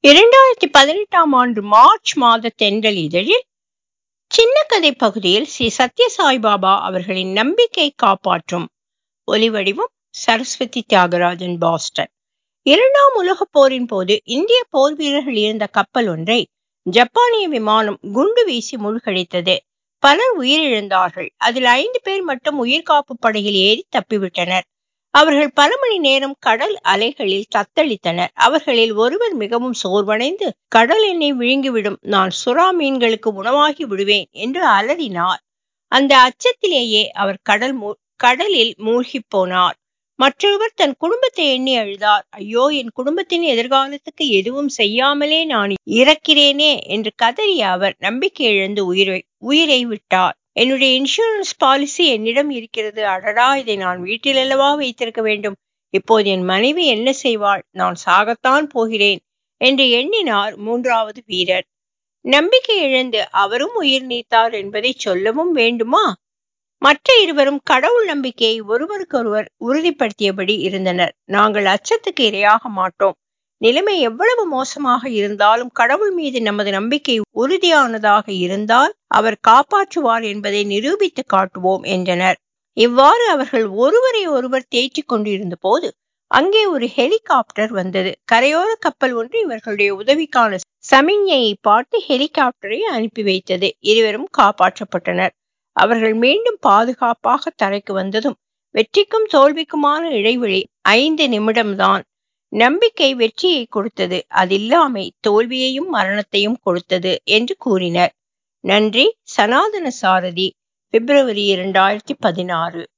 இரண்டாயிரத்தி பதினெட்டாம் ஆண்டு மார்ச் மாத தென்றல் இதழில் சின்ன கதை பகுதியில் ஸ்ரீ சத்யசாய் பாபா அவர்களின் நம்பிக்கை காப்பாற்றும் ஒலிவடிவம் சரஸ்வதி தியாகராஜன் பாஸ்டன் இரண்டாம் உலகப் போரின் போது இந்திய போர் வீரர்கள் இருந்த கப்பல் ஒன்றை ஜப்பானிய விமானம் குண்டு வீசி மூழ்கடித்தது பலர் உயிரிழந்தார்கள் அதில் ஐந்து பேர் மட்டும் உயிர்காப்பு படகில் ஏறி தப்பிவிட்டனர் அவர்கள் பல மணி நேரம் கடல் அலைகளில் தத்தளித்தனர் அவர்களில் ஒருவர் மிகவும் சோர்வடைந்து கடல் என்னை விழுங்கிவிடும் நான் சுறா மீன்களுக்கு உணவாகி விடுவேன் என்று அலறினார் அந்த அச்சத்திலேயே அவர் கடல் கடலில் மூழ்கி போனார் மற்றொருவர் தன் குடும்பத்தை எண்ணி அழுதார் ஐயோ என் குடும்பத்தின் எதிர்காலத்துக்கு எதுவும் செய்யாமலே நான் இறக்கிறேனே என்று கதறிய அவர் நம்பிக்கை இழந்து உயிரை உயிரை விட்டார் என்னுடைய இன்சூரன்ஸ் பாலிசி என்னிடம் இருக்கிறது அடடா இதை நான் வீட்டில் அல்லவா வைத்திருக்க வேண்டும் இப்போது என் மனைவி என்ன செய்வாள் நான் சாகத்தான் போகிறேன் என்று எண்ணினார் மூன்றாவது வீரர் நம்பிக்கை இழந்து அவரும் உயிர் நீத்தார் என்பதை சொல்லவும் வேண்டுமா மற்ற இருவரும் கடவுள் நம்பிக்கையை ஒருவருக்கொருவர் உறுதிப்படுத்தியபடி இருந்தனர் நாங்கள் அச்சத்துக்கு இரையாக மாட்டோம் நிலைமை எவ்வளவு மோசமாக இருந்தாலும் கடவுள் மீது நமது நம்பிக்கை உறுதியானதாக இருந்தால் அவர் காப்பாற்றுவார் என்பதை நிரூபித்து காட்டுவோம் என்றனர் இவ்வாறு அவர்கள் ஒருவரை ஒருவர் தேற்றிக் கொண்டிருந்த போது அங்கே ஒரு ஹெலிகாப்டர் வந்தது கரையோர கப்பல் ஒன்று இவர்களுடைய உதவிக்கான சமிஞ்ஞையை பார்த்து ஹெலிகாப்டரை அனுப்பி வைத்தது இருவரும் காப்பாற்றப்பட்டனர் அவர்கள் மீண்டும் பாதுகாப்பாக தரைக்கு வந்ததும் வெற்றிக்கும் தோல்விக்குமான இடைவெளி ஐந்து நிமிடம்தான் நம்பிக்கை வெற்றியை கொடுத்தது அதில்லாமை தோல்வியையும் மரணத்தையும் கொடுத்தது என்று கூறினர் நன்றி சனாதன சாரதி பிப்ரவரி இரண்டாயிரத்தி பதினாறு